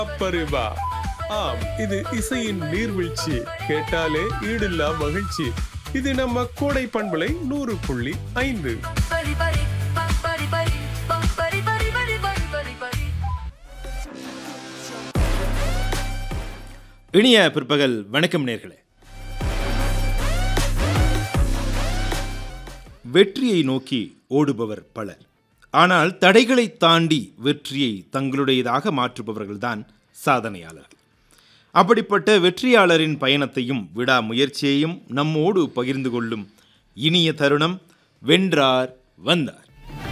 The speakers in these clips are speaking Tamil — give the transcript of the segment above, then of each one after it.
பரிபா ஆம் இது இசையின் நீர்வீழ்ச்சி கேட்டாலே ஈடில்லா மகிழ்ச்சி இது நம்ம கோடை பண்பலை நூறு புள்ளி ஐந்து பரி பரி பரி பரி பரி பரி பரி பரி பரி பரி இனிய பிற்பகல் வணக்கம் நேர்களே வெற்றியை நோக்கி ஓடுபவர் பலர் ஆனால் தடைகளை தாண்டி வெற்றியை தங்களுடையதாக மாற்றுபவர்கள்தான் சாதனையாளர்கள் அப்படிப்பட்ட வெற்றியாளரின் பயணத்தையும் விடாமுயற்சியையும் நம்மோடு பகிர்ந்து கொள்ளும் இனிய தருணம் வென்றார் வந்தார்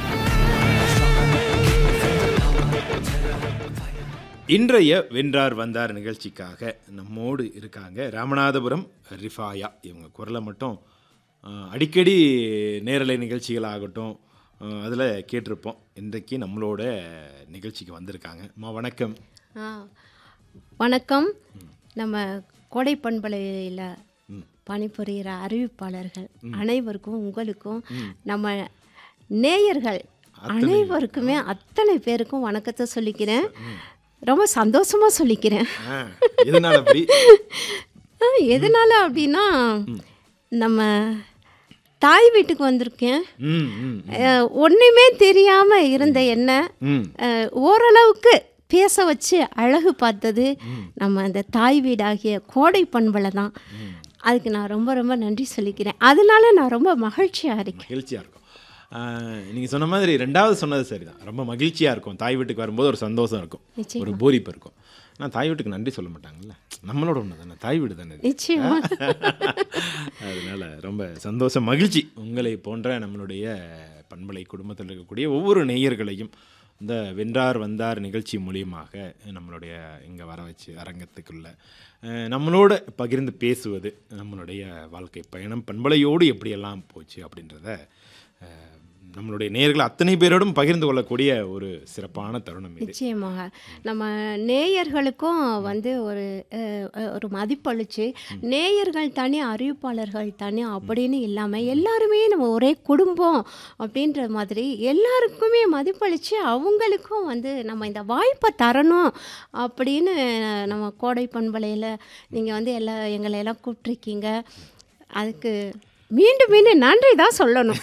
இன்றைய வென்றார் வந்தார் நிகழ்ச்சிக்காக நம்மோடு இருக்காங்க ராமநாதபுரம் ரிஃபாயா இவங்க குரலை மட்டும் அஹ், அடிக்கடி நேரலை நிகழ்ச்சிகள் ஆகட்டும் அதில் கேட்டிருப்போம் இன்றைக்கு நம்மளோட நிகழ்ச்சிக்கு வந்திருக்காங்க அம்மா வணக்கம் ஆ வணக்கம் நம்ம கோடை பண்பலையில் பணிபுரிகிற அறிவிப்பாளர்கள் அனைவருக்கும் உங்களுக்கும் நம்ம நேயர்கள் அனைவருக்குமே அத்தனை பேருக்கும் வணக்கத்தை சொல்லிக்கிறேன் ரொம்ப சந்தோஷமா சொல்லிக்கிறேன் ஆ, எதனால அப்படி ஆ, எதனால அப்படின்னா நம்ம தாய் வீட்டுக்கு வந்திருக்கேன் ம் ம் அஹ், ஒண்ணுமே தெரியாம இருந்த என்ன ம் அஹ், ஓரளவுக்கு பேச வச்சு அழகு பார்த்தது நம்ம அந்த தாய் வீடாகிய கோடை பண்பலை தான் அதுக்கு நான் ரொம்ப ரொம்ப நன்றி சொல்லிக்கிறேன் அதனால நான் ரொம்ப மகிழ்ச்சியாக இருக்கேன் மகிழ்ச்சியாக இருக்கும் நீங்கள் சொன்ன மாதிரி ரெண்டாவது சொன்னது சரிதான் ரொம்ப மகிழ்ச்சியாக இருக்கும் தாய் வீட்டுக்கு வரும்போது ஒரு சந்தோஷம் இருக்கும் நிச்சயமா. ஒரு பூரிப்பு இருக்கும் ஆனால் தாய் வீட்டுக்கு நன்றி சொல்ல மாட்டாங்கல்ல நம்மளோட ஒன்று தானே தாய் வீடு தானே இது. நிச்சயமா அதனால ரொம்ப சந்தோஷம் மகிழ்ச்சி உங்களை போன்ற நம்மளுடைய பண்பலை குடும்பத்தில் இருக்கக்கூடிய ஒவ்வொரு நேயர்களையும் இந்த வென்றார் வந்தார் நிகழ்ச்சி மூலியமாக நம்மளுடைய இங்கே வர வச்சு அரங்கத்துக்குள்ள அஹ், நம்மளோட பகிர்ந்து பேசுவது நம்மளுடைய வாழ்க்கை பயணம் பண்பலையோடு எப்படியெல்லாம் போச்சு அப்படின்றத அஹ், நம்மளுடைய நேயர்கள் அத்தனை பேரோடும் பகிர்ந்து கொள்ளக்கூடிய ஒரு சிறப்பான தருணம் இது நிச்சயமாக நம்ம நேயர்களுக்கும் வந்து ஒரு அஹ், அஹ், ஒரு மதிப்பளிச்சு நேயர்கள் தனி அறிவிப்பாளர்கள் தனி அப்படின்னு இல்லாமல் எல்லாருமே நம்ம ஒரே குடும்பம் அப்படின்ற மாதிரி எல்லாருக்குமே மதிப்பளித்து அவங்களுக்கும் வந்து நம்ம இந்த வாய்ப்பை தரணும் அப்படின்னு நம்ம கோடை பண்பலையில் நீங்கள் வந்து எல்லா எங்களை எல்லாம் கூப்பிட்ருக்கீங்க அதுக்கு மீண்டும் மீண்டும் நன்றி தான் சொல்லணும்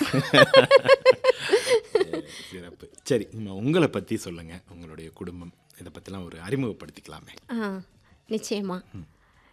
சிறப்பு சரி நம்ம உங்களை பற்றி சொல்லுங்கள் உங்களுடைய குடும்பம் இதை பற்றிலாம் ஒரு அறிமுகப்படுத்திக்கலாமே ஆ நிச்சயமா